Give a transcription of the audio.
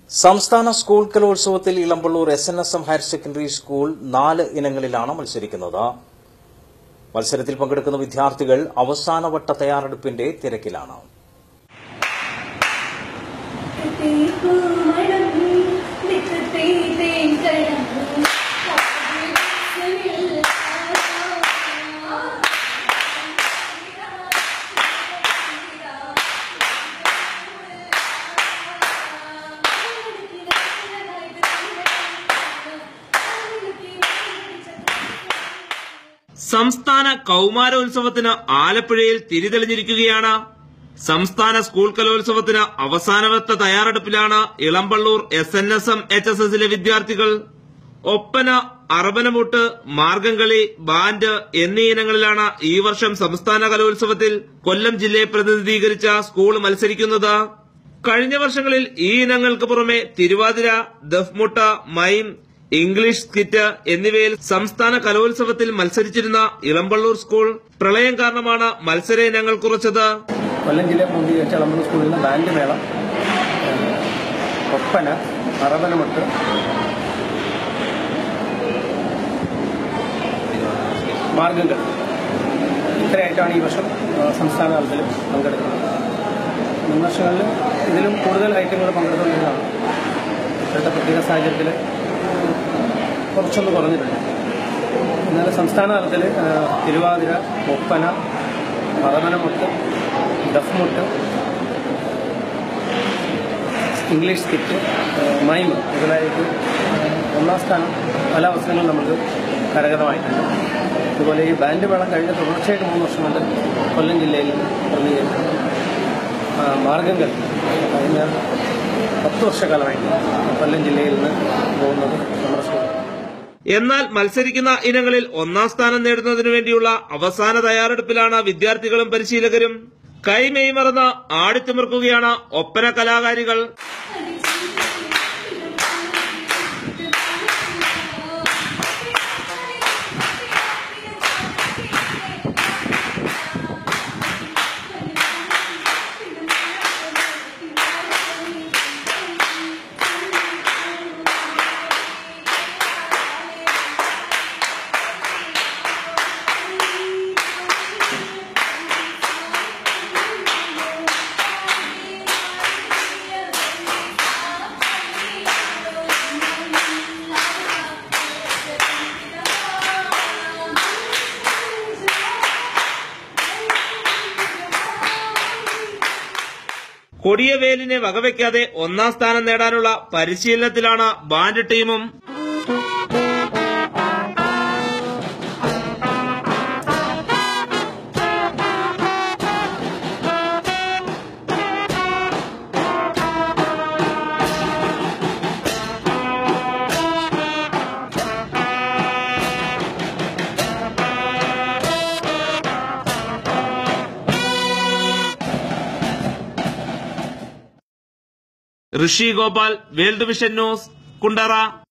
സംസ്ഥാന സ്കൂൾ കലോത്സവത്തിൽ Elampalloor S N S M higher secondary school നാല് ഇനങ്ങളിലാണ് മത്സരിക്കുന്നത് മത്സരത്തിൽ പങ്കെടുക്കുന്ന വിദ്യാർത്ഥികൾ അവസാനവട്ട തയ്യാറെടുപ്പിന്റെ തിരക്കിലാണ് സംസ്ഥാന കൗമാരോത്സവത്തിന് ആലപ്പുഴയിൽ തിരിതെളിഞ്ഞിരിക്കുകയാണ് സംസ്ഥാന സ്കൂൾ കലോത്സവത്തിന് അവസാനവട്ട തയ്യാറെടുപ്പിലാണ് Elampalloor S N S M H S എസിലെ വിദ്യാർത്ഥികൾ ഒപ്പന അറബനമുട്ട് മാർഗംകളി ബാൻഡ് എന്നീ ഇനങ്ങളിലാണ് ഈ വർഷം സംസ്ഥാന കലോത്സവത്തിൽ കൊല്ലം ജില്ലയെ പ്രതിനിധീകരിച്ച സ്കൂൾ മത്സരിക്കുന്നത് കഴിഞ്ഞ വർഷങ്ങളിൽ ഈ ഇനങ്ങൾക്ക് പുറമെ തിരുവാതിര ദഫ്മുട്ട മൈം ഇംഗ്ലീഷ് സ്കിറ്റ് എന്നിവയിൽ സംസ്ഥാന കലോത്സവത്തിൽ മത്സരിച്ചിരുന്ന ഇളമ്പള്ളൂർ സ്കൂൾ പ്രളയം കാരണമാണ് മത്സര ഇനങ്ങൾ കുറച്ചത് കൊല്ലം ജില്ലയെ പൂർത്തീകരിച്ച ഇളമ്പൂർ സ്കൂളിൽ നിന്ന് ബാൻഡ് മേള ഏഹ്, ഒപ്പന അറബനമുട്ട് മാർഗങ്ങൾ ഇത്രയായിട്ടാണ് ഈ വർഷം ഏഹ്, സംസ്ഥാന തലത്തിൽ പങ്കെടുക്കുന്നത് മുൻ വർഷങ്ങളിൽ ഇതിലും കൂടുതൽ ഐറ്റങ്ങൾ പങ്കെടുത്തുകൊണ്ടിരുന്നതാണ് ഇപ്പോഴത്തെ പ്രത്യേക സാഹചര്യത്തിൽ കുറച്ചൊന്ന് കുറഞ്ഞിട്ടുണ്ട് എന്നാൽ സംസ്ഥാന തലത്തിൽ ഏഹ്, തിരുവാതിര ഒപ്പന മറമനമുട്ട് ദഫ്മുട്ട് ഇംഗ്ലീഷ് സ്കിറ്റ് ഏഹ്, മൈമ് മുതലായിട്ട് ഏഹ്, ഒന്നാം സ്ഥാനം പല അവസരങ്ങളും നമുക്ക് കരകതമായിട്ടുണ്ട് അതുപോലെ ഈ ബാൻഡ് മേളം കഴിഞ്ഞ തുടർച്ചയായിട്ട് മൂന്ന് വർഷം കൊണ്ട് കൊല്ലം ജില്ലയിൽ പ്രതിനിധീകരിക്കുന്നു ആ, മാർഗങ്ങൾ കഴിഞ്ഞ പത്ത് വർഷക്കാലമായിട്ട് കൊല്ലം ജില്ലയിൽ നിന്ന് പോകുന്നത് നമ്മുടെ സ്കൂൾ എന്നാൽ മത്സരിക്കുന്ന ഇനങ്ങളിൽ ഒന്നാം സ്ഥാനം നേടുന്നതിനു വേണ്ടിയുള്ള അവസാന തയ്യാറെടുപ്പിലാണ് വിദ്യാർത്ഥികളും പരിശീലകരും കൈമെയ് മറന്ന് ആടിത്തിമിർക്കുകയാണ് ഒപ്പന കലാകാരികൾ കൊടിയ വേലിനെ വകവയ്ക്കാതെ ഒന്നാം സ്ഥാനം നേടാനുള്ള പരിശീലനത്തിലാണ് ബാൻഡ് ടീമും Rishi Gopal World Vision news Kundara